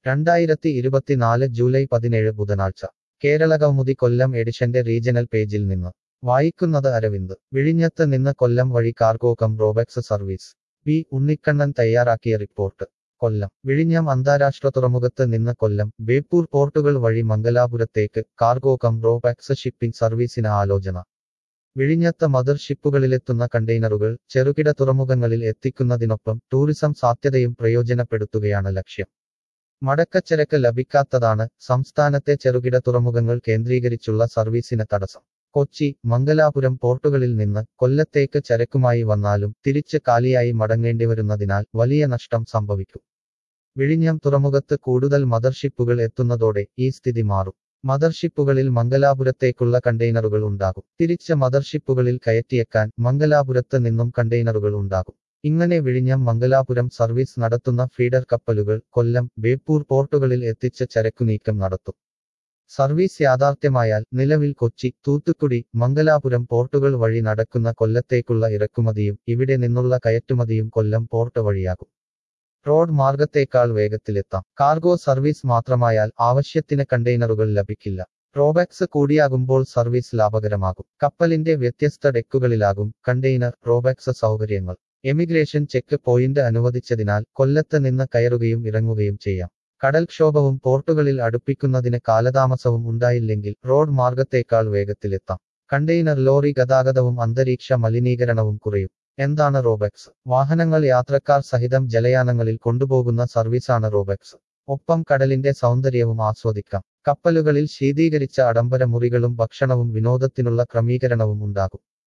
രണ്ടായിരത്തി ഇരുപത്തിനാല് ജൂലൈ പതിനേഴ് ബുധനാഴ്ച കേരളകൗമുദി കൊല്ലം എഡിഷന്റെ റീജണൽ പേജിൽ നിന്ന് വായിക്കുന്നത് അരവിന്ദ് വിഴിഞ്ഞത്ത് നിന്ന് കൊല്ലം വഴി cargo cum ropax service P Unnikkannan തയ്യാറാക്കിയ റിപ്പോർട്ട് കൊല്ലം വിഴിഞ്ഞം അന്താരാഷ്ട്ര തുറമുഖത്ത് നിന്ന് കൊല്ലം ബേപ്പൂർ പോർട്ടുകൾ വഴി മംഗലാപുരത്തേക്ക് കാർഗോ കം റോബാക്സ് ഷിപ്പിംഗ് സർവീസിന് ആലോചന വിഴിഞ്ഞത്ത് മദർ ഷിപ്പുകളിലെത്തുന്ന കണ്ടെയ്നറുകൾ ചെറുകിട തുറമുഖങ്ങളിൽ എത്തിക്കുന്നതിനൊപ്പം ടൂറിസം സാധ്യതയും പ്രയോജനപ്പെടുത്തുകയാണ് ലക്ഷ്യം മടക്കച്ചരക്ക് ലഭിക്കാത്തതാണ് സംസ്ഥാനത്തെ ചെറുകിട തുറമുഖങ്ങൾ കേന്ദ്രീകരിച്ചുള്ള സർവീസിന് തടസ്സം കൊച്ചി മംഗലാപുരം പോർട്ടുകളിൽ നിന്ന് കൊല്ലത്തേക്ക് ചരക്കുമായി വന്നാലും തിരിച്ച് കാലിയായി മടങ്ങേണ്ടിവരുന്നതിനാൽ വലിയ നഷ്ടം സംഭവിക്കും വിഴിഞ്ഞം തുറമുഖത്ത് കൂടുതൽ മദർഷിപ്പുകൾ എത്തുന്നതോടെ ഈ സ്ഥിതി മാറും മദർഷിപ്പുകളിൽ മംഗലാപുരത്തേക്കുള്ള കണ്ടെയ്നറുകൾ ഉണ്ടാകും തിരിച്ച് മദർഷിപ്പുകളിൽ കയറ്റിയേക്കാൻ മംഗലാപുരത്ത് നിന്നും കണ്ടെയ്നറുകൾ ഉണ്ടാകും ഇങ്ങനെ വിഴിഞ്ഞം മംഗലാപുരം സർവീസ് നടത്തുന്ന ഫീഡർ കപ്പലുകൾ കൊല്ലം ബേപ്പൂർ പോർട്ടുകളിൽ എത്തിച്ച് ചരക്കു നീക്കം നടത്തും സർവീസ് യാഥാർത്ഥ്യമായാൽ നിലവിൽ കൊച്ചി തൂത്തുക്കുടി മംഗലാപുരം പോർട്ടുകൾ വഴി നടക്കുന്ന കൊല്ലത്തേക്കുള്ള ഇറക്കുമതിയും ഇവിടെ നിന്നുള്ള കയറ്റുമതിയും കൊല്ലം പോർട്ട് വഴിയാകും റോഡ് മാർഗത്തേക്കാൾ വേഗത്തിലെത്താം കാർഗോ സർവീസ് മാത്രമായാൽ ആവശ്യത്തിന് കണ്ടെയ്നറുകൾ ലഭിക്കില്ല റോബാക്സ് കൂടിയാകുമ്പോൾ സർവീസ് ലാഭകരമാകും കപ്പലിന്റെ വ്യത്യസ്ത ഡെക്കുകളിലാകും കണ്ടെയ്നർ റോബാക്സ് സൗകര്യങ്ങൾ എമിഗ്രേഷൻ ചെക്ക് പോയിന്റ് അനുവദിച്ചതിനാൽ കൊല്ലത്ത് നിന്ന് കയറുകയും ഇറങ്ങുകയും ചെയ്യാം കടൽക്ഷോഭവും പോർട്ടുകളിൽ അടുപ്പിക്കുന്നതിന് കാലതാമസവും ഉണ്ടായില്ലെങ്കിൽ റോഡ് മാർഗത്തേക്കാൾ വേഗത്തിലെത്താം കണ്ടെയ്നർ ലോറി ഗതാഗതവും അന്തരീക്ഷ മലിനീകരണവും കുറയും എന്താണ് റോബക്സ് വാഹനങ്ങൾ യാത്രക്കാർ സഹിതം ജലയാനങ്ങളിൽ കൊണ്ടുപോകുന്ന സർവീസാണ് റോബക്സ് ഒപ്പം കടലിന്റെ സൗന്ദര്യവും ആസ്വദിക്കാം കപ്പലുകളിൽ ശീതീകരിച്ച അടമ്പര മുറികളും ഭക്ഷണവും വിനോദത്തിനുള്ള ക്രമീകരണവും ഉണ്ടാകും